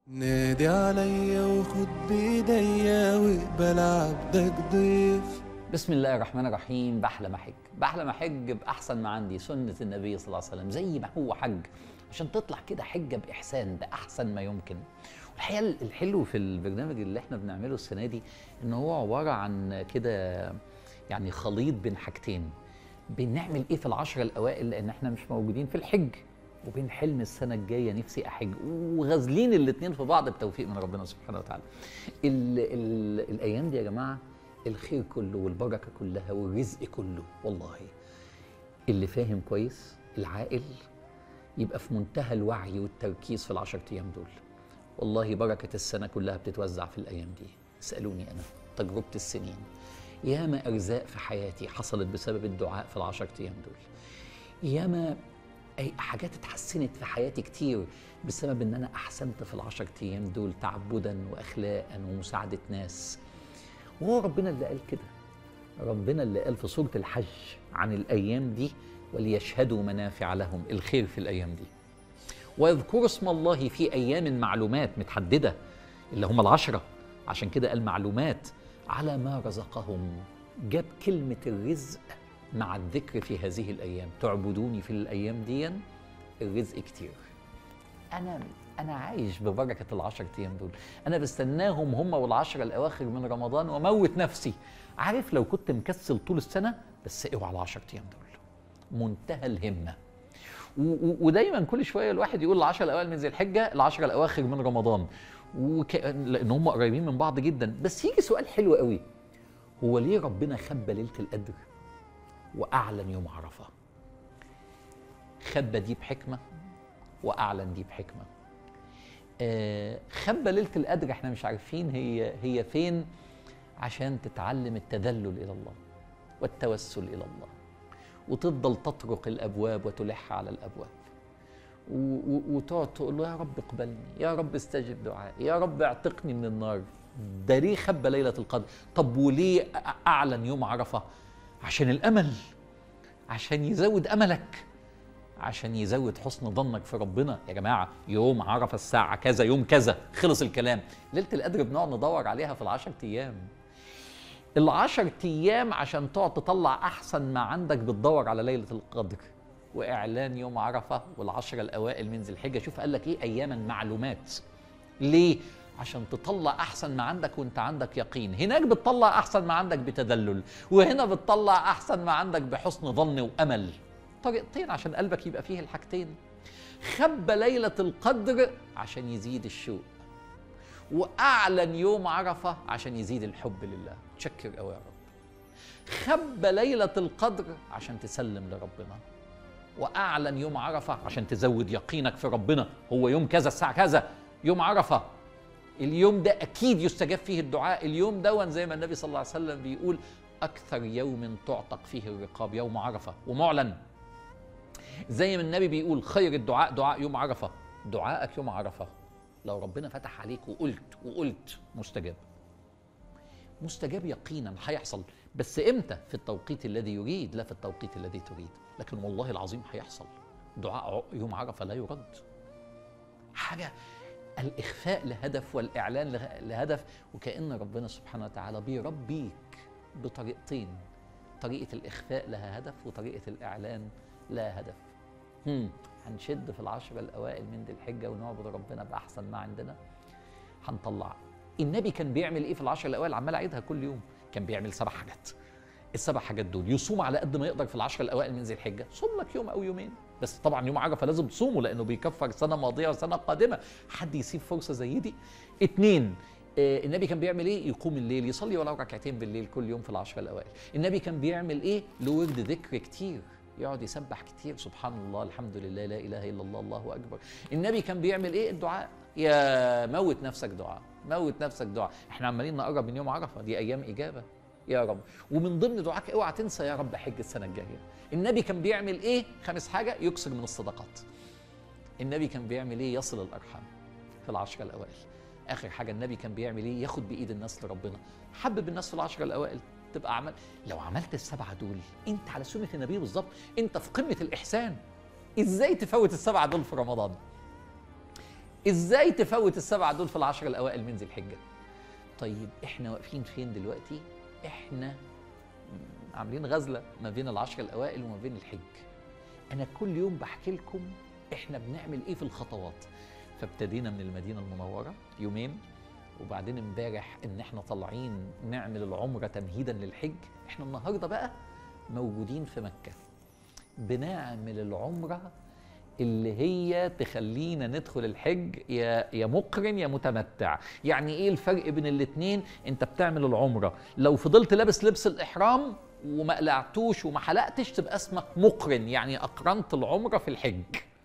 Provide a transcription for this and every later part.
نادي عليا وخد بايديا واقبل عبدك ضيف بسم الله الرحمن الرحيم بحلم احج بحلم احج باحسن ما عندي سنه النبي صلى الله عليه وسلم زي ما هو حج عشان تطلع كده حجه باحسان باحسن ما يمكن الحقيقه الحلو في البرنامج اللي احنا بنعمله السنه دي ان هو عباره عن كده يعني خليط بين حاجتين بنعمل ايه في العشرة الاوائل لان احنا مش موجودين في الحج وبين حلم السنه الجايه نفسي احج وغازلين الاثنين في بعض بتوفيق من ربنا سبحانه وتعالى ال ال الايام دي يا جماعه الخير كله والبركه كلها والرزق كله والله اللي فاهم كويس العاقل يبقى في منتهى الوعي والتركيز في العشرة ايام دول والله بركه السنه كلها بتتوزع في الايام دي اسالوني انا تجربه السنين ياما ارزاق في حياتي حصلت بسبب الدعاء في العشرة ايام دول ياما أي حاجات اتحسنت في حياتي كتير بسبب ان انا احسنت في العشرة ايام دول تعبدا واخلاقا ومساعده ناس وهو ربنا اللي قال كده ربنا اللي قال في سوره الحج عن الايام دي وليشهدوا منافع لهم الخير في الايام دي ويذكروا اسم الله في ايام معلومات متحدده اللي هم العشره عشان كده قال معلومات على ما رزقهم جاب كلمه الرزق مع الذكر في هذه الايام تعبدوني في الايام دي الرزق كتير انا انا عايش ببركه العشر ايام دول انا بستناهم هم والعشر الاواخر من رمضان واموت نفسي عارف لو كنت مكسل طول السنه بس اوعى العشر ايام دول منتهى الهمه و- و- ودايما كل شويه الواحد يقول العشر الاوائل من ذي الحجه العشر الاواخر من رمضان وك... لان هم قريبين من بعض جدا بس يجي سؤال حلو قوي هو ليه ربنا خبى ليله القدر واعلن يوم عرفه خبى دي بحكمه واعلن دي بحكمه آه، خبى ليله القدر احنا مش عارفين هي هي فين عشان تتعلم التذلل الى الله والتوسل الى الله وتفضل تطرق الابواب وتلح على الابواب و- و- وتقعد تقول له يا رب اقبلني يا رب استجب دعائي يا رب اعتقني من النار ده ليه خبى ليله القدر طب وليه أ- اعلن يوم عرفه عشان الامل عشان يزود املك عشان يزود حسن ظنك في ربنا يا جماعه يوم عرفه الساعه كذا يوم كذا خلص الكلام ليله القدر بنقعد ندور عليها في العشر ايام العشر ايام عشان تقعد تطلع احسن ما عندك بتدور على ليله القدر واعلان يوم عرفه والعشر الاوائل من ذي الحجه شوف قال لك ايه اياما معلومات ليه عشان تطلع احسن ما عندك وانت عندك يقين هناك بتطلع احسن ما عندك بتذلل وهنا بتطلع احسن ما عندك بحسن ظن وامل طريقتين عشان قلبك يبقى فيه الحاجتين خبى ليله القدر عشان يزيد الشوق واعلن يوم عرفه عشان يزيد الحب لله تشكر قوي يا رب خبى ليله القدر عشان تسلم لربنا واعلن يوم عرفه عشان تزود يقينك في ربنا هو يوم كذا الساعه كذا يوم عرفه اليوم ده اكيد يستجاب فيه الدعاء اليوم ده زي ما النبي صلى الله عليه وسلم بيقول اكثر يوم تعتق فيه الرقاب يوم عرفه ومعلن زي ما النبي بيقول خير الدعاء دعاء يوم عرفه دعائك يوم عرفه لو ربنا فتح عليك وقلت وقلت مستجاب مستجاب يقينا هيحصل بس امتى في التوقيت الذي يريد لا في التوقيت الذي تريد لكن والله العظيم هيحصل دعاء ع- يوم عرفه لا يرد حاجه الاخفاء لهدف والاعلان له- لهدف وكان ربنا سبحانه وتعالى بيربيك بطريقتين طريقه الاخفاء لها هدف وطريقه الاعلان لها هدف هم. هنشد في العشرة الأوائل من ذي الحجة ونعبد ربنا بأحسن ما عندنا هنطلع النبي كان بيعمل إيه في العشرة الأوائل عمال أعيدها كل يوم كان بيعمل سبع حاجات السبع حاجات دول يصوم على قد ما يقدر في العشرة الأوائل من ذي الحجة صوم لك يوم أو يومين بس طبعا يوم عرفة لازم تصومه لأنه بيكفر سنة ماضية وسنة قادمة حد يسيب فرصة زي دي اتنين آه، النبي كان بيعمل ايه؟ يقوم الليل يصلي ولو ركعتين بالليل كل يوم في العشرة الأوائل. النبي كان بيعمل ايه؟ له ورد ذكر كتير يقعد يسبح كتير سبحان الله الحمد لله لا اله الا الله الله اكبر. النبي كان بيعمل ايه؟ الدعاء. يا موت نفسك دعاء، موت نفسك دعاء، احنا عمالين نقرب من يوم عرفه دي ايام اجابه. يا رب ومن ضمن دعاك اوعى تنسى يا رب حج السنه الجايه. النبي كان بيعمل ايه؟ خامس حاجه يكسر من الصدقات. النبي كان بيعمل ايه؟ يصل الارحام في العشرة الاوائل. اخر حاجه النبي كان بيعمل ايه ياخد بايد الناس لربنا حبب الناس في العشرة الاوائل تبقى عمل لو عملت السبعه دول انت على سنه النبي بالظبط انت في قمه الاحسان ازاي تفوت السبعه دول في رمضان ازاي تفوت السبعه دول في العشر الاوائل من ذي الحجه طيب احنا واقفين فين دلوقتي احنا عاملين غزله ما بين العشر الاوائل وما بين الحج انا كل يوم بحكي لكم احنا بنعمل ايه في الخطوات فابتدينا من المدينه المنوره يومين وبعدين امبارح ان احنا طالعين نعمل العمره تمهيدا للحج احنا النهارده بقى موجودين في مكه بنعمل العمره اللي هي تخلينا ندخل الحج يا يا مقرن يا متمتع يعني ايه الفرق بين الاتنين انت بتعمل العمره لو فضلت لابس لبس الاحرام وما قلعتوش وما حلقتش تبقى اسمك مقرن يعني اقرنت العمره في الحج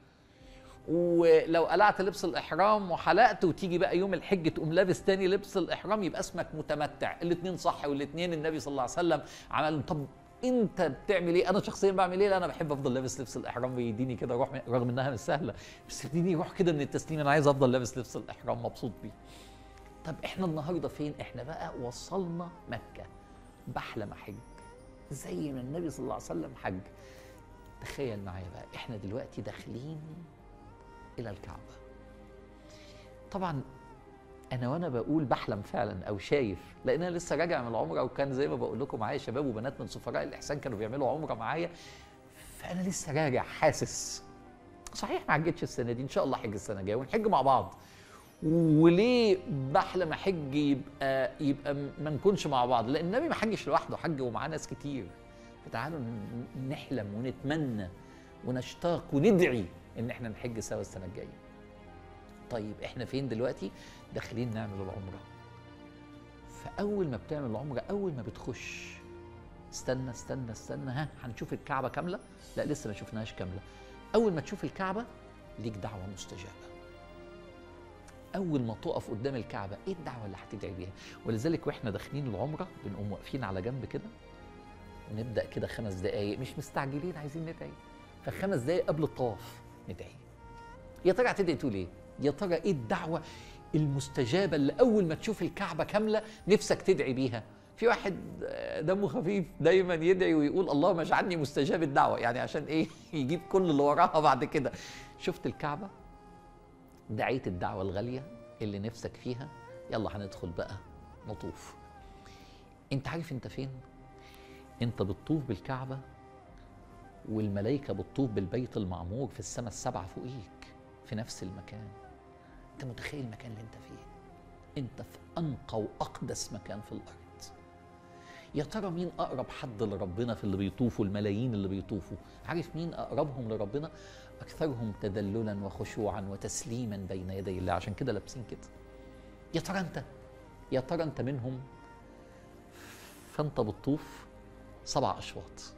ولو قلعت لبس الاحرام وحلقت وتيجي بقى يوم الحج تقوم لابس تاني لبس الاحرام يبقى اسمك متمتع الاثنين صح والاثنين النبي صلى الله عليه وسلم عملهم طب انت بتعمل ايه انا شخصيا بعمل ايه لا انا بحب افضل لابس لبس الاحرام بيديني كده روح رغم انها مش سهله بس بيديني روح كده من التسليم انا عايز افضل لابس لبس الاحرام مبسوط بيه طب احنا النهارده فين احنا بقى وصلنا مكه بحلم احج زي ما النبي صلى الله عليه وسلم حج تخيل معايا بقى احنا دلوقتي داخلين الى الكعبه طبعا انا وانا بقول بحلم فعلا او شايف لان انا لسه راجع من العمره وكان زي ما بقول لكم معايا شباب وبنات من سفراء الاحسان كانوا بيعملوا عمره معايا فانا لسه راجع حاسس صحيح ما عجتش السنه دي ان شاء الله حج السنه الجايه ونحج مع بعض وليه بحلم احج يبقى يبقى ما نكونش مع بعض لان النبي ما حجش لوحده حج ومعاه ناس كتير فتعالوا نحلم ونتمنى ونشتاق وندعي ان احنا نحج سوا السنه الجايه طيب احنا فين دلوقتي داخلين نعمل العمره فاول ما بتعمل العمره اول ما بتخش استنى استنى استنى ها هنشوف الكعبه كامله لا لسه ما شفناهاش كامله اول ما تشوف الكعبه ليك دعوه مستجابه اول ما تقف قدام الكعبه ايه الدعوه اللي هتدعي بيها ولذلك واحنا داخلين العمره بنقوم واقفين على جنب كده ونبدا كده خمس دقائق مش مستعجلين عايزين ندعي فخمس دقائق قبل الطواف ندعي يا ترى هتدعي تقول ايه يا ترى ايه الدعوه المستجابه اللي اول ما تشوف الكعبه كامله نفسك تدعي بيها في واحد دمه خفيف دايما يدعي ويقول اللهم اجعلني مستجاب الدعوه يعني عشان ايه يجيب كل اللي وراها بعد كده شفت الكعبه دعيت الدعوه الغاليه اللي نفسك فيها يلا هندخل بقى نطوف انت عارف انت فين انت بتطوف بالكعبه والملائكه بتطوف بالبيت المعمور في السماء السبعه فوقيك في نفس المكان انت متخيل المكان اللي انت فيه انت في انقى واقدس مكان في الارض يا ترى مين اقرب حد لربنا في اللي بيطوفوا الملايين اللي بيطوفوا عارف مين اقربهم لربنا اكثرهم تذللا وخشوعا وتسليما بين يدي الله عشان كده لابسين كده يا ترى انت يا ترى انت منهم فانت بتطوف سبع اشواط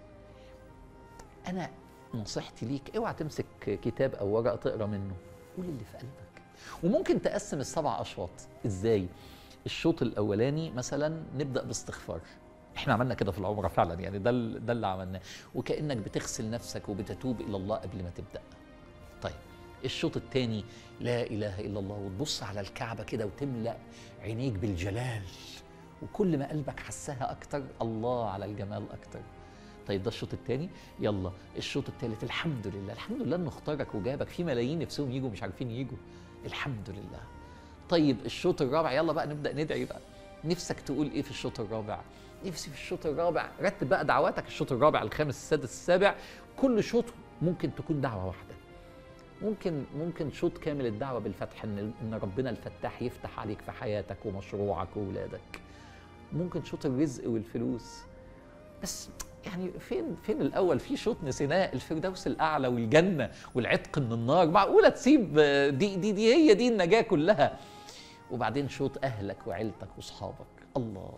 انا نصيحتي ليك اوعى تمسك كتاب او ورقه تقرا منه قول اللي في قلبك وممكن تقسم السبع اشواط ازاي الشوط الاولاني مثلا نبدا باستغفار احنا عملنا كده في العمره فعلا يعني ده ده اللي عملناه وكانك بتغسل نفسك وبتتوب الى الله قبل ما تبدا طيب الشوط الثاني لا اله الا الله وتبص على الكعبه كده وتملا عينيك بالجلال وكل ما قلبك حسها اكتر الله على الجمال اكتر طيب ده الشوط الثاني يلا الشوط الثالث الحمد لله الحمد لله انه اختارك وجابك في ملايين نفسهم يجوا مش عارفين يجوا الحمد لله طيب الشوط الرابع يلا بقى نبدا ندعي بقى نفسك تقول ايه في الشوط الرابع نفسي في الشوط الرابع رتب بقى دعواتك الشوط الرابع الخامس السادس السابع كل شوط ممكن تكون دعوه واحده ممكن ممكن شوط كامل الدعوه بالفتح ان ان ربنا الفتاح يفتح عليك في حياتك ومشروعك واولادك ممكن شوط الرزق والفلوس بس يعني فين فين الاول في شوط نسيناه الفردوس الاعلى والجنه والعتق من النار معقوله تسيب دي دي دي هي دي النجاه كلها وبعدين شوط اهلك وعيلتك واصحابك الله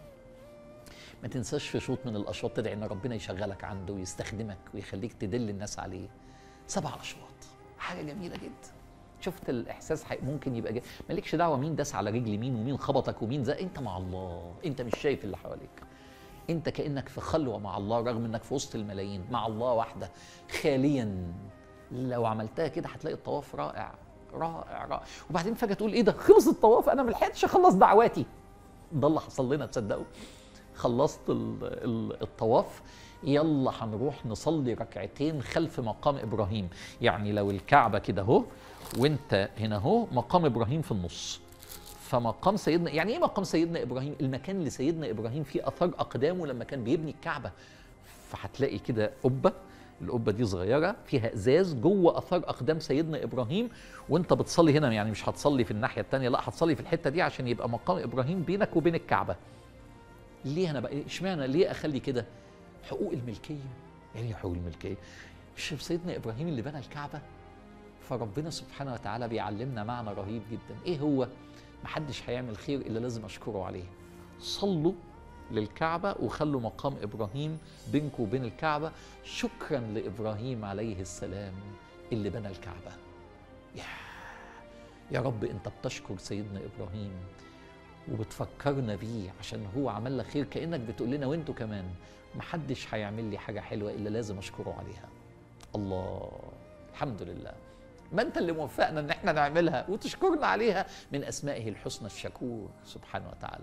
ما تنساش في شوط من الاشواط تدعي ان ربنا يشغلك عنده ويستخدمك ويخليك تدل الناس عليه سبع اشواط حاجه جميله جدا شفت الاحساس ممكن يبقى جاي مالكش دعوه مين داس على رجل مين ومين خبطك ومين زي انت مع الله انت مش شايف اللي حواليك انت كانك في خلوه مع الله رغم انك في وسط الملايين مع الله وحده خاليا لو عملتها كده هتلاقي الطواف رائع رائع رائع وبعدين فجاه تقول ايه ده خلص الطواف انا ما لحقتش اخلص دعواتي ده اللي حصل لنا تصدقوا خلصت الطواف يلا هنروح نصلي ركعتين خلف مقام ابراهيم يعني لو الكعبه كده اهو وانت هنا اهو مقام ابراهيم في النص فمقام سيدنا يعني ايه مقام سيدنا ابراهيم المكان اللي سيدنا ابراهيم فيه اثار اقدامه لما كان بيبني الكعبه فهتلاقي كده قبه القبه دي صغيره فيها ازاز جوه اثار اقدام سيدنا ابراهيم وانت بتصلي هنا يعني مش هتصلي في الناحيه الثانيه لا هتصلي في الحته دي عشان يبقى مقام ابراهيم بينك وبين الكعبه ليه انا بقى اشمعنى ليه اخلي كده حقوق الملكيه يعني ايه حقوق الملكيه مش سيدنا ابراهيم اللي بنى الكعبه فربنا سبحانه وتعالى بيعلمنا معنى رهيب جدا ايه هو محدش هيعمل خير الا لازم اشكره عليه صلوا للكعبة وخلوا مقام إبراهيم بينكم وبين الكعبة شكرا لإبراهيم عليه السلام اللي بنى الكعبة يا يا رب أنت بتشكر سيدنا إبراهيم وبتفكرنا بيه عشان هو عمل لك خير كأنك بتقول لنا وانتوا كمان محدش هيعمل لي حاجة حلوة إلا لازم أشكره عليها الله الحمد لله ما انت اللي موفقنا ان احنا نعملها وتشكرنا عليها من اسمائه الحسنى الشكور سبحانه وتعالى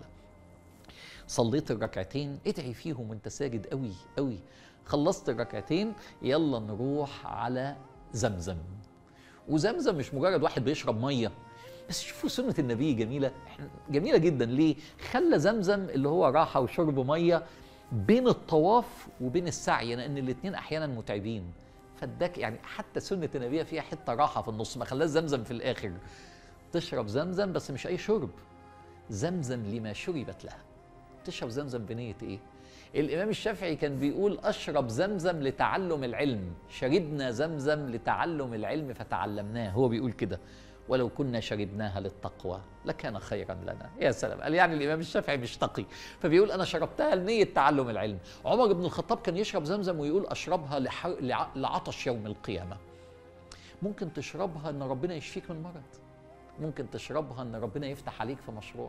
صليت الركعتين ادعي فيهم وانت ساجد قوي قوي خلصت الركعتين يلا نروح على زمزم وزمزم مش مجرد واحد بيشرب ميه بس شوفوا سنة النبي جميلة جميلة جدا ليه؟ خلى زمزم اللي هو راحة وشرب مية بين الطواف وبين السعي لأن الاتنين أحيانا متعبين فاداك يعني حتى سنة النبي فيها حتة راحة في النص ما خلاش زمزم في الآخر تشرب زمزم بس مش أي شرب زمزم لما شربت له تشرب زمزم بنية إيه؟ الإمام الشافعي كان بيقول أشرب زمزم لتعلم العلم شربنا زمزم لتعلم العلم فتعلمناه هو بيقول كده ولو كنا شربناها للتقوى لكان خيرا لنا يا سلام قال يعني الإمام الشافعي مش تقي فبيقول أنا شربتها لنية تعلم العلم عمر بن الخطاب كان يشرب زمزم ويقول أشربها لحر... لع... لعطش يوم القيامة ممكن تشربها أن ربنا يشفيك من مرض ممكن تشربها أن ربنا يفتح عليك في مشروع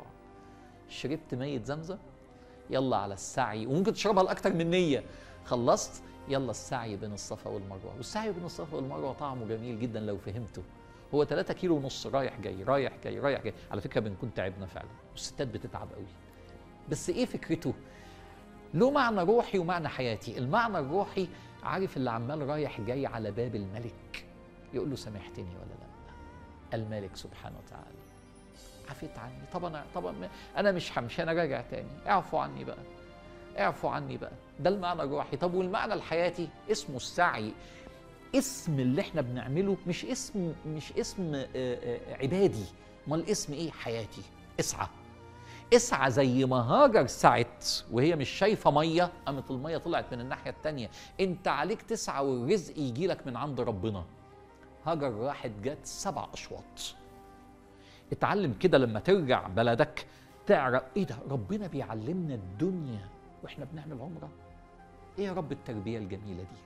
شربت مية زمزم يلا على السعي وممكن تشربها لاكثر من نيه خلصت يلا السعي بين الصفا والمروه والسعي بين الصفا والمروه طعمه جميل جدا لو فهمته هو 3 كيلو ونص رايح جاي رايح جاي رايح جاي على فكره بنكون تعبنا فعلا والستات بتتعب قوي بس ايه فكرته له معنى روحي ومعنى حياتي المعنى الروحي عارف اللي عمال رايح جاي على باب الملك يقول له سامحتني ولا لا الملك سبحانه وتعالى عفيت عني طبعا طبعا انا مش همشي انا راجع تاني اعفوا عني بقى اعفوا عني بقى ده المعنى الروحي طب والمعنى الحياتي اسمه السعي اسم اللي احنا بنعمله مش اسم مش اسم عبادي امال الاسم ايه حياتي اسعى اسعى زي ما هاجر سعت وهي مش شايفه ميه قامت الميه طلعت من الناحيه التانيه انت عليك تسعى والرزق يجي لك من عند ربنا هاجر راحت جت سبع اشواط اتعلم كده لما ترجع بلدك تعرف ايه ده ربنا بيعلمنا الدنيا واحنا بنعمل عمره ايه يا رب التربيه الجميله دي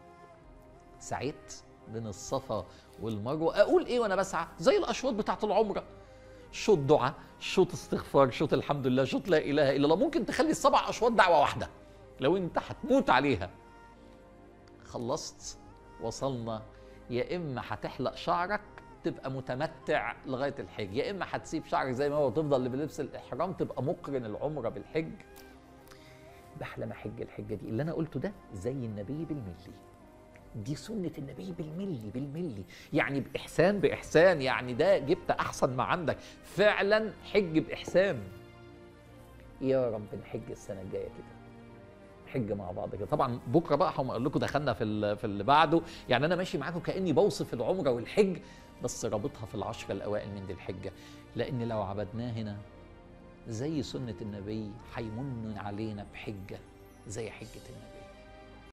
سعيت بين الصفا والمروه اقول ايه وانا بسعى زي الاشواط بتاعت العمره شوط دعاء شوط استغفار شوط الحمد لله شوط لا اله الا الله ممكن تخلي السبع اشواط دعوه واحده لو انت هتموت عليها خلصت وصلنا يا اما هتحلق شعرك تبقى متمتع لغايه الحج يا اما هتسيب شعرك زي ما هو وتفضل بلبس الاحرام تبقى مقرن العمره بالحج بحلم احج الحجه دي اللي انا قلته ده زي النبي بالملي دي سنة النبي بالملي بالملي يعني بإحسان بإحسان يعني ده جبت أحسن ما عندك فعلا حج بإحسان يا رب نحج السنة الجاية كده حج مع بعض كده طبعا بكره بقى هقوم اقول لكم دخلنا في في اللي بعده يعني انا ماشي معاكم كاني بوصف العمره والحج بس رابطها في العشر الاوائل من دي الحجه لان لو عبدناه هنا زي سنه النبي هيمن علينا بحجه زي حجه النبي